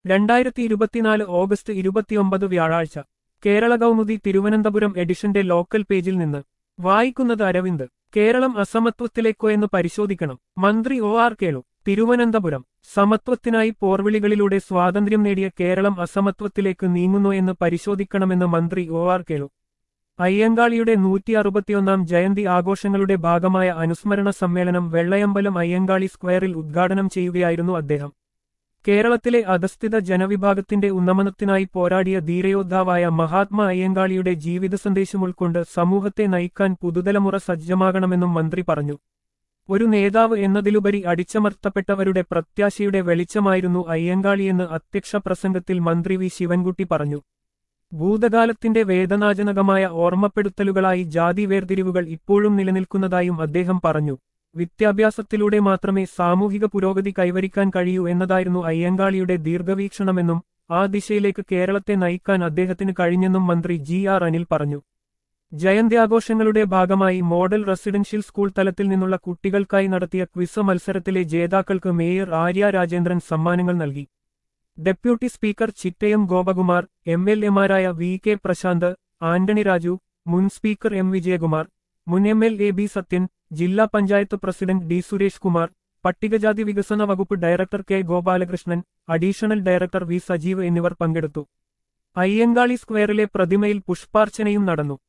രണ്ടായിരത്തി ഇരുപത്തിനാല് ഓഗസ്റ്റ് ഇരുപത്തിയൊമ്പത് വ്യാഴാഴ്ച കേരള കൗമുദി തിരുവനന്തപുരം എഡിഷന്റെ ലോക്കൽ പേജിൽ നിന്ന് വായിക്കുന്നത് അരവിന്ദ് കേരളം അസമത്വത്തിലേക്കോ എന്ന് പരിശോധിക്കണം മന്ത്രി ഒ ആർ കേളു തിരുവനന്തപുരം സമത്വത്തിനായി പോർവിളികളിലൂടെ സ്വാതന്ത്ര്യം നേടിയ കേരളം അസമത്വത്തിലേക്ക് നീങ്ങുന്നു എന്ന് പരിശോധിക്കണമെന്ന് മന്ത്രി ഒ ആർ കേളു അയ്യങ്കാളിയുടെ നൂറ്റി അറുപത്തിയൊന്നാം ജയന്തി ആഘോഷങ്ങളുടെ ഭാഗമായ അനുസ്മരണ സമ്മേളനം വെള്ളയമ്പലം അയ്യങ്കാളി സ്ക്വയറിൽ ഉദ്ഘാടനം ചെയ്യുകയായിരുന്നു അദ്ദേഹം കേരളത്തിലെ അധസ്ഥിത ജനവിഭാഗത്തിന്റെ ഉന്നമനത്തിനായി പോരാടിയ ധീരയോദ്ധാവായ മഹാത്മാ അയ്യങ്കാളിയുടെ ജീവിത സന്ദേശം ഉൾക്കൊണ്ട് സമൂഹത്തെ നയിക്കാൻ പുതുതലമുറ സജ്ജമാകണമെന്നും മന്ത്രി പറഞ്ഞു ഒരു നേതാവ് എന്നതിലുപരി അടിച്ചമർത്തപ്പെട്ടവരുടെ പ്രത്യാശയുടെ വെളിച്ചമായിരുന്നു അയ്യങ്കാളിയെന്ന് അധ്യക്ഷ പ്രസംഗത്തിൽ മന്ത്രി വി ശിവൻകുട്ടി പറഞ്ഞു ഭൂതകാലത്തിന്റെ വേദനാജനകമായ ഓർമ്മപ്പെടുത്തലുകളായി ജാതി വേർതിരിവുകൾ ഇപ്പോഴും നിലനിൽക്കുന്നതായും അദ്ദേഹം പറഞ്ഞു വിദ്യാഭ്യാസത്തിലൂടെ മാത്രമേ സാമൂഹിക പുരോഗതി കൈവരിക്കാൻ കഴിയൂ എന്നതായിരുന്നു അയ്യങ്കാളിയുടെ ദീർഘവീക്ഷണമെന്നും ആ ദിശയിലേക്ക് കേരളത്തെ നയിക്കാൻ അദ്ദേഹത്തിന് കഴിഞ്ഞെന്നും മന്ത്രി ജി ആർ അനിൽ പറഞ്ഞു ജയന്ത്യാഘോഷങ്ങളുടെ ഭാഗമായി മോഡൽ റെസിഡൻഷ്യൽ സ്കൂൾ തലത്തിൽ നിന്നുള്ള കുട്ടികൾക്കായി നടത്തിയ ക്വിസ് മത്സരത്തിലെ ജേതാക്കൾക്ക് മേയർ ആര്യ രാജേന്ദ്രൻ സമ്മാനങ്ങൾ നൽകി deputy speaker Chittayam Gopakumar M L എമാരായ V K Prashanth Antony Raju മുൻ സ്പീക്കർ എം വിജയകുമാർ മുൻ M L A B Sathyan ജില്ലാ പഞ്ചായത്ത് പ്രസിഡന്റ് ഡി സുരേഷ് കുമാർ പട്ടികജാതി വികസന വകുപ്പ് director K Gopalakrishnan additional director V Sajeev എന്നിവർ പങ്കെടുത്തു അയ്യങ്കാളി സ്ക്വയറിലെ പ്രതിമയിൽ പുഷ്പാർച്ചനയും നടന്നു